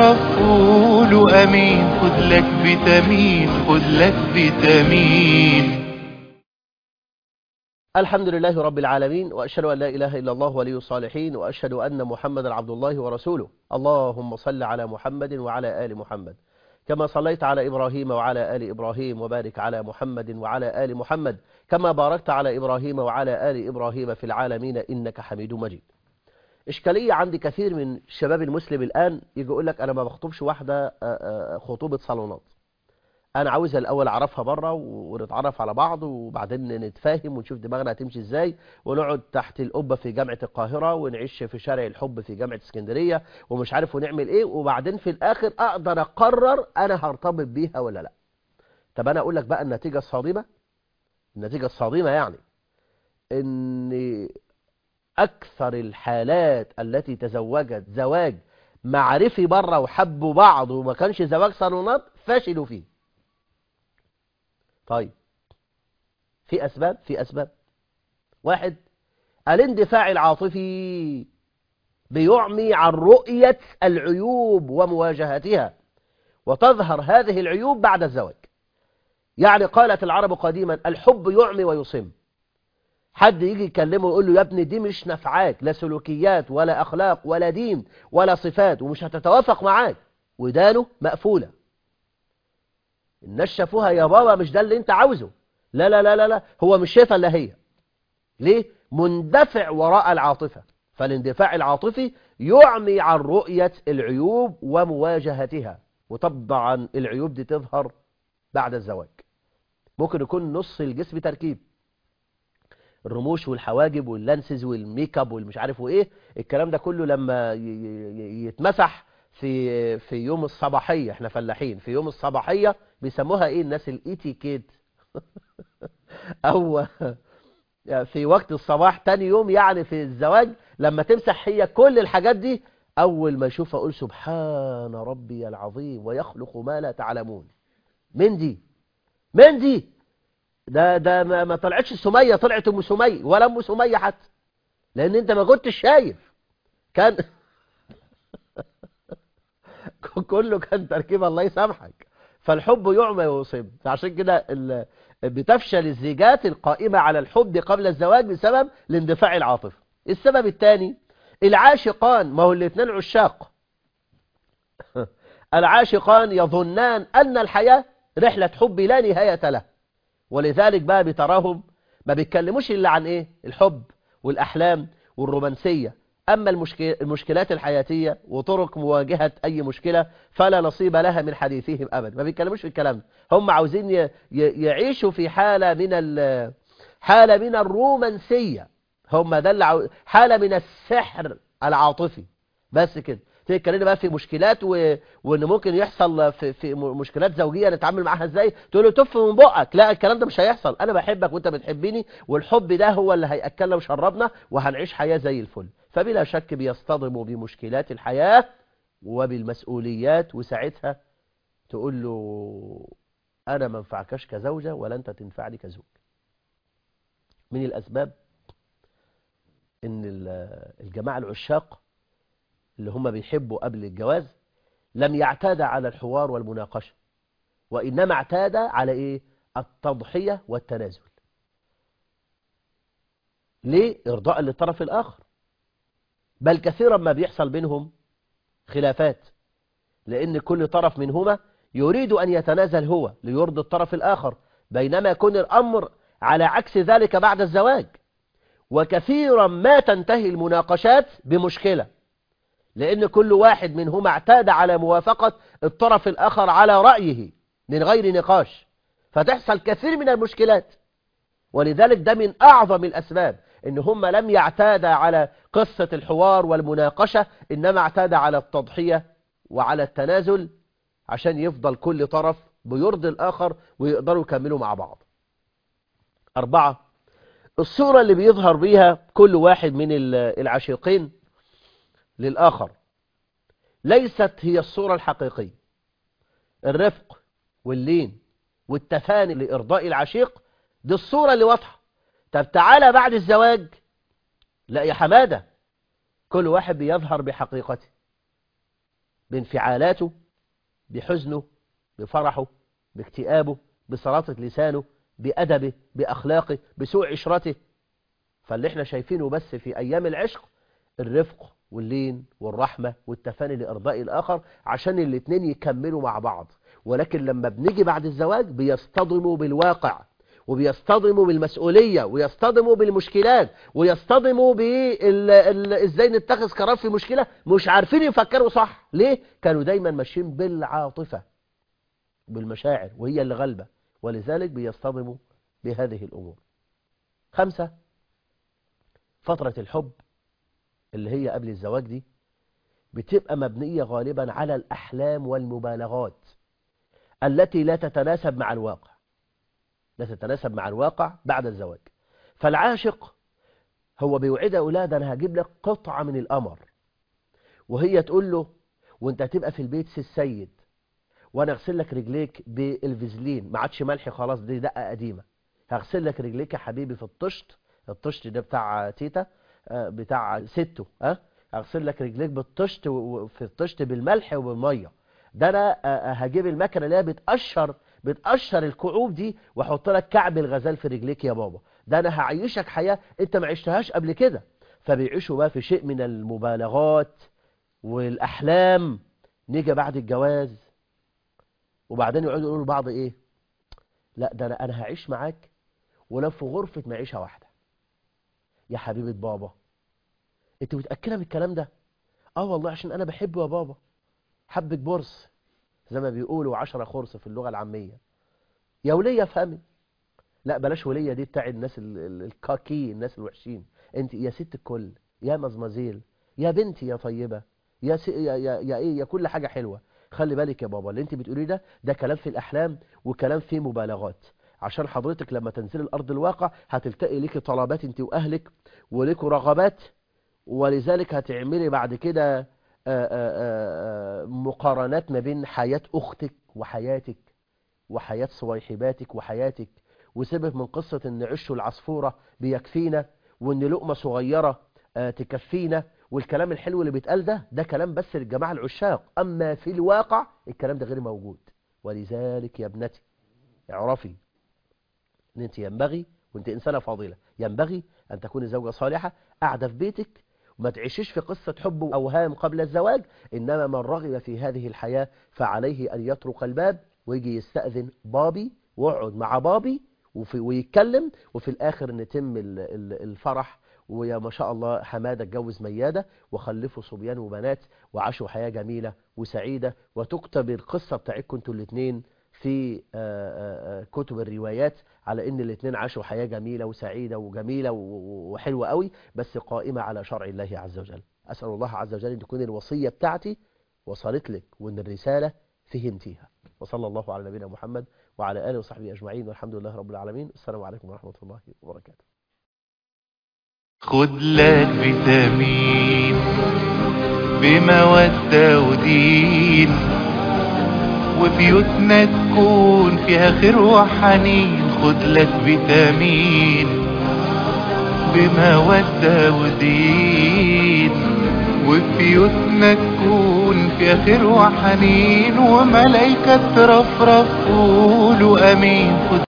قول أمين خذ لك فيتامين خذ لك فيتامين الحمد لله رب العالمين وأشهد أن لا إله إلا الله ولي الصالحين وأشهد أن محمدا عبد الله ورسوله اللهم صل على محمد وعلى آل محمد كما صليت على إبراهيم وعلى آل إبراهيم وبارك على محمد وعلى آل محمد كما باركت على إبراهيم وعلى آل إبراهيم في العالمين إنك حميد مجيد إشكالية عند كثير من الشباب المسلم الآن يجي يقول لك أنا ما بخطبش واحدة خطوبة صالونات أنا عاوزها الأول أعرفها بره ونتعرف على بعض وبعدين نتفاهم ونشوف دماغنا هتمشي إزاي ونقعد تحت القبة في جامعة القاهرة ونعيش في شارع الحب في جامعة اسكندرية ومش عارف ونعمل إيه وبعدين في الآخر أقدر أقرر أنا هرتبط بيها ولا لا طب أنا أقول لك بقى النتيجة الصادمة النتيجة الصادمة يعني إن أكثر الحالات التي تزوجت زواج معرفي بره وحبوا بعض وما كانش زواج صالونات فشلوا فيه طيب في أسباب في أسباب واحد الاندفاع العاطفي بيعمي عن رؤية العيوب ومواجهتها وتظهر هذه العيوب بعد الزواج يعني قالت العرب قديما الحب يعمي ويصم حد يجي يكلمه ويقول له يا ابني دي مش نفعاك لا سلوكيات ولا أخلاق ولا دين ولا صفات ومش هتتوافق معاك ودانه مقفولة الناس شافوها يا بابا مش ده اللي انت عاوزه لا لا لا لا, لا. هو مش شايفها الا هي ليه مندفع وراء العاطفة فالاندفاع العاطفي يعمي عن رؤية العيوب ومواجهتها وطبعا العيوب دي تظهر بعد الزواج ممكن يكون نص الجسم تركيب الرموش والحواجب واللانسز والميك اب والمش عارف وايه الكلام ده كله لما يتمسح في في يوم الصباحيه احنا فلاحين في يوم الصباحيه بيسموها ايه الناس الايتيكيت او في وقت الصباح تاني يوم يعني في الزواج لما تمسح هي كل الحاجات دي اول ما اشوفها اقول سبحان ربي العظيم ويخلق ما لا تعلمون من دي من دي ده ده ما, ما طلعتش سمية طلعت ام سمية ولا ام سمية حتى لان انت ما كنتش شايف كان كله كان تركيب الله يسامحك فالحب يعمى ويصيب عشان كده بتفشل الزيجات القائمة على الحب قبل الزواج بسبب الاندفاع العاطفي السبب الثاني العاشقان ما هو الاثنين عشاق العاشقان يظنان أن الحياة رحلة حب لا نهاية له ولذلك بقى بتراهم ما بيتكلموش إلا عن إيه الحب والأحلام والرومانسية أما المشكل المشكلات الحياتية وطرق مواجهة أي مشكلة فلا نصيب لها من حديثهم أبدا ما بيتكلموش في الكلام ده هم عاوزين يعيشوا في حالة من حالة من الرومانسية هم ده اللي عاو... حالة من السحر العاطفي بس كده تتكلمنا بقى في مشكلات و... وان ممكن يحصل في, في مشكلات زوجيه نتعامل معاها ازاي تقول له تف من بقك لا الكلام ده مش هيحصل انا بحبك وانت بتحبني والحب ده هو اللي هياكلنا وشربنا وهنعيش حياه زي الفل فبلا شك بيصطدموا بمشكلات الحياه وبالمسؤوليات وساعتها تقول له انا ما انفعكش كزوجه ولا انت تنفعني كزوج من الاسباب ان الجماعه العشاق اللي هم بيحبوا قبل الجواز لم يعتاد على الحوار والمناقشة وإنما اعتاد على إيه التضحية والتنازل ليه إرضاء للطرف الآخر بل كثيرا ما بيحصل بينهم خلافات لأن كل طرف منهما يريد أن يتنازل هو ليرضي الطرف الآخر بينما يكون الأمر على عكس ذلك بعد الزواج وكثيرا ما تنتهي المناقشات بمشكلة لأن كل واحد منهما اعتاد على موافقة الطرف الآخر على رأيه من غير نقاش فتحصل كثير من المشكلات ولذلك ده من أعظم الأسباب إن هم لم يعتاد على قصة الحوار والمناقشة إنما اعتاد على التضحية وعلى التنازل عشان يفضل كل طرف بيرضي الآخر ويقدروا يكملوا مع بعض أربعة الصورة اللي بيظهر بيها كل واحد من العشيقين للآخر ليست هي الصورة الحقيقية الرفق واللين والتفاني لإرضاء العشيق دي الصورة اللي واضحة طب تعالى بعد الزواج لا يا حمادة كل واحد بيظهر بحقيقته بانفعالاته بحزنه بفرحه باكتئابه بسلاطة لسانه بأدبه بأخلاقه بسوء عشرته فاللي احنا شايفينه بس في أيام العشق الرفق واللين والرحمة والتفاني لإرضاء الآخر عشان الاتنين يكملوا مع بعض ولكن لما بنيجي بعد الزواج بيصطدموا بالواقع وبيصطدموا بالمسؤولية ويصطدموا بالمشكلات ويصطدموا ازاي نتخذ قرار في مشكلة مش عارفين يفكروا صح ليه؟ كانوا دايما ماشيين بالعاطفة بالمشاعر وهي اللي غالبة ولذلك بيصطدموا بهذه الأمور خمسة فترة الحب اللي هي قبل الزواج دي بتبقى مبنية غالبا على الأحلام والمبالغات التي لا تتناسب مع الواقع لا تتناسب مع الواقع بعد الزواج فالعاشق هو بيوعد أولاد أنا هجيب لك قطعة من القمر وهي تقول له وانت هتبقى في البيت سي السيد وانا اغسل لك رجليك بالفازلين ما عادش ملح خلاص دي دقه قديمه هغسل لك رجليك يا حبيبي في الطشت الطشت ده بتاع تيتا بتاع ستو ها هغسل لك رجليك بالطشت في الطشت بالملح وبالميه ده انا هجيب المكنه اللي هي بتقشر بتقشر الكعوب دي واحط لك كعب الغزال في رجليك يا بابا ده انا هعيشك حياه انت ما عشتهاش قبل كده فبيعيشوا بقى في شيء من المبالغات والاحلام نيجي بعد الجواز وبعدين يقعدوا يقولوا لبعض ايه لا ده انا انا هعيش معاك ولو في غرفه معيشه واحده يا حبيبه بابا انت متاكده من الكلام ده اه والله عشان انا بحبه يا بابا حبك برص زي ما بيقولوا عشرة خرص في اللغه العاميه يا وليه افهمي لا بلاش وليه دي بتاع الناس الكاكي الناس الوحشين انت يا ست الكل يا مزمزيل يا بنتي يا طيبه يا س... يا يا, يا ايه يا كل حاجه حلوه خلي بالك يا بابا اللي انت بتقوليه ده ده كلام في الاحلام وكلام فيه مبالغات عشان حضرتك لما تنزلي الارض الواقع هتلتقي ليكي طلبات انت واهلك وليكوا رغبات ولذلك هتعملي بعد كده مقارنات ما بين حياة اختك وحياتك وحياة صويحباتك وحياتك وسبب من قصة ان عش العصفورة بيكفينا وان لقمة صغيرة تكفينا والكلام الحلو اللي بيتقال ده ده كلام بس للجماعة العشاق أما في الواقع الكلام ده غير موجود ولذلك يا ابنتي اعرفي ان انت ينبغي وانت إنسانة فاضلة ينبغي أن تكوني زوجة صالحة قاعدة في بيتك وما تعيشيش في قصة حب وأوهام قبل الزواج إنما من رغب في هذه الحياة فعليه أن يطرق الباب ويجي يستأذن بابي ويقعد مع بابي ويتكلم وفي الآخر نتم الفرح ويا ما شاء الله حمادة اتجوز ميادة وخلفوا صبيان وبنات وعاشوا حياة جميلة وسعيدة وتكتب القصة بتاعتكم انتوا الاثنين في كتب الروايات على ان الاثنين عاشوا حياة جميلة وسعيدة وجميلة وحلوة قوي بس قائمة على شرع الله عز وجل أسأل الله عز وجل أن تكون الوصية بتاعتي وصلت لك وأن الرسالة فهمتيها وصلى الله على نبينا محمد وعلى آله وصحبه أجمعين والحمد لله رب العالمين السلام عليكم ورحمة الله وبركاته خد لك فيتامين بمودة ودين وبيوتنا تكون فيها خير وحنين خد لك فيتامين بمودة ودين وبيوتنا تكون فيها خير وحنين وملايكة ترفرف قولوا امين خد